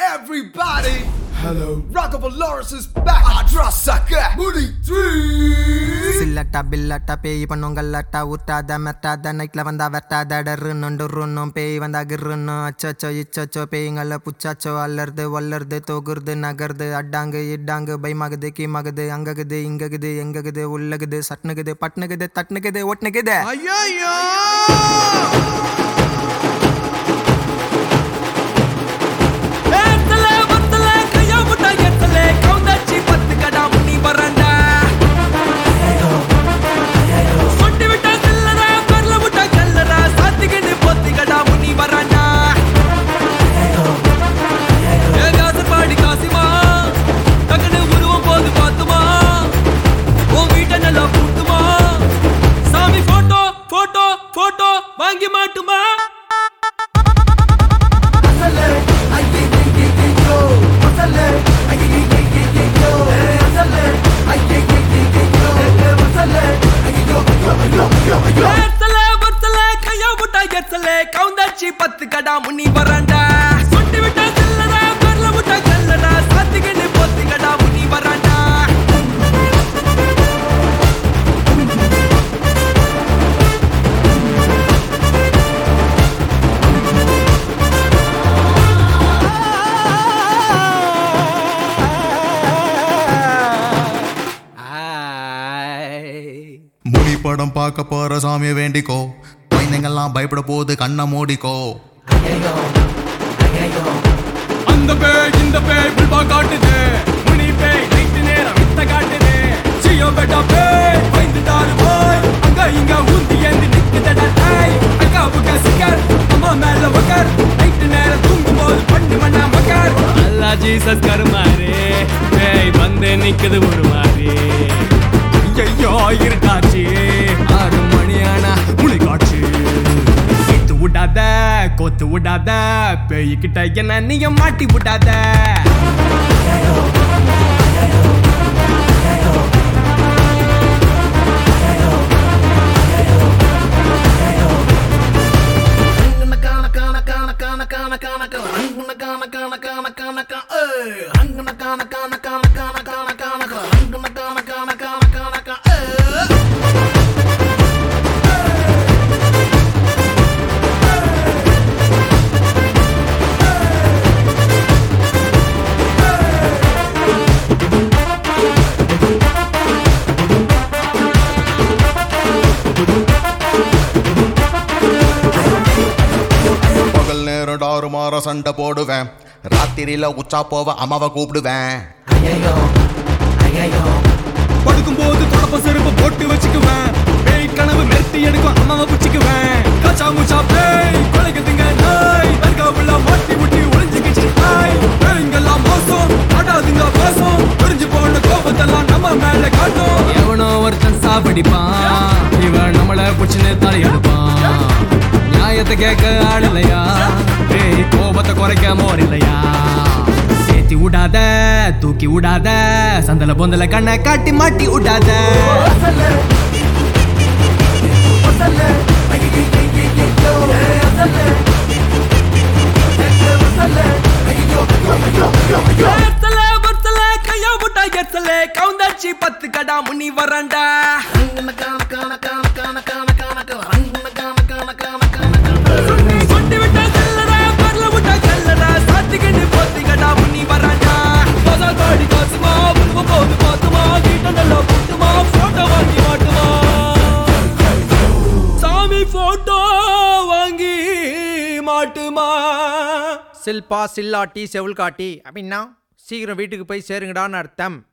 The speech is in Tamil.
Everybody, Hello. Rockable Lawrence is back. I trust sucker. Moody three. சில்லட்டா பில்லட்டா பேய் பண்ணும் கல்லட்டா ஊட்டாத மெட்டாத நைட்ல வந்தா வெட்டாத டர்ரு நொண்டு ருன்னும் பேய் வந்தா கிருன்னும் அச்சச்சோ இச்சச்சோ பேய்ங்கள புச்சாச்சோ அல்லறது வல்லறது தொகுறது நகருது அட்டாங்கு இட்டாங்கு பயமாகுது கீமாகுது அங்ககுது இங்ககுது எங்ககுது உள்ளகுது சட்னுகுது பட்னுகுது தட்னுகுது ஒட்னுகுது ஐயோ ஏத்தல வத்தல கையா முட்டா ஏத்தல கவுந்தாச்சி பத்து கடா முனி பரண்டா சொட்டி விட்டா சில்லற பரல முட்டா கல்லற சாத்திக்கிட்டு பொத்தி கடா முனி பரண்டா ஏ காசு பாடி காசிமா டக்குனு உருவம் போது பார்த்துமா உன் வீட்டை நல்லா பூட்டுமா சாமி போட்டோ போட்டோ போட்டோ வாங்கி மாட்டுமா ஏத்தல வத்தல கையா முட்டா ஏத்தல கவுந்தாச்சி பத்து கடா முனி வராண்டா சொட்டி விட்டா சில்லற பரல முட்டா கல்லடா சாத்திக்கிட்டு பொத்தி கடா முனி வராண்டா முனி படம் பார்க்க போற சாமியை வேண்டிக்கோ குழந்தைங்கள்லாம் பயப்பட போது கண்ணை மூடிக்கோ அந்த பேய் இந்த பேய் புல்பா காட்டுது முனி பேய் நைட்டு நேரம் வித்த காட்டுது சியோ பெட்டா பேய் பயந்துட்டாரு போய் அங்க இங்க ஊந்தி ஏந்தி நிக்குதடா தாய் அக்கா புக்கா சிக்கர் அம்மா மேல உக்கர் நைட்டு நேரம் தூங்கும் போது பண்ணு மண்ணா மக்கர் அல்லா ஜீசஸ் கருமாரு பேய் வந்து நிக்குது ஒரு மாதிரி ஐயோ இருட்டாச்சு ஆறு மணியானா முளி காட்சி இத்து விடாத கோத்து விடாத பேய்கிட்ட என்ன நீங்க மாட்டி விடாத பகல் நேரம் டாறு மாற சண்டை போடுவேன் ராத்திரியில உச்சா போவ அம்மாவை கூப்பிடுவேன் படுக்கும் போது தொடப்ப செருப்பு போட்டு வச்சுக்குவேன் பேய் கனவு மெருட்டி எடுக்கும் அம்மாவை பிடிச்சுக்குவேன் கச்சா முச்சா பேய் கொலைக்குதுங்க நாய் தர்காவுல மாட்டி முட்டி ஒளிஞ்சுக்கிச்சு நாய் பேய்ங்கெல்லாம் மோசம் ஆடாதுங்க மோசம் புரிஞ்சு போன கோபத்தெல்லாம் நம்ம மேல காட்டும் எவனோ ஒருத்தன் சாப்பிடிப்பான் இவன் நம்மள புடிச்சுன்னு தலையெடுப்பான் நியாயத்தை கேட்க ஆள் இல்லையா பேய் கோபத்தை குறைக்க மோர் இல்லையா ஏத்தி விடாத தூக்கி விடாத சந்தல பொந்தல கண்ணை காட்டி மாட்டி விடாத ஏத்தல வத்தல கையா முட்டா ஏத்தல கவுந்தாச்சி பத்து கடா முனி வராண்டா சொட்டி விட்டா சில்லற பரல முட்டா கல்லற சாத்திக்கிட்டு பொத்தி கடா முனி வராண்டா பதா காடி காசுமா உருவ போது பார்த்துமா வீட்டை நல்லா புட்டுமா போட்டோ வாங்கி மாட்டுமா சாமி போட்டோ வாங்கி மாட்டுமா சில்பா சில்லாட்டி செவுள் காட்டி அப்படின்னா சீக்கிரம் வீட்டுக்கு போய் சேருங்கடான்னு அர்த்தம்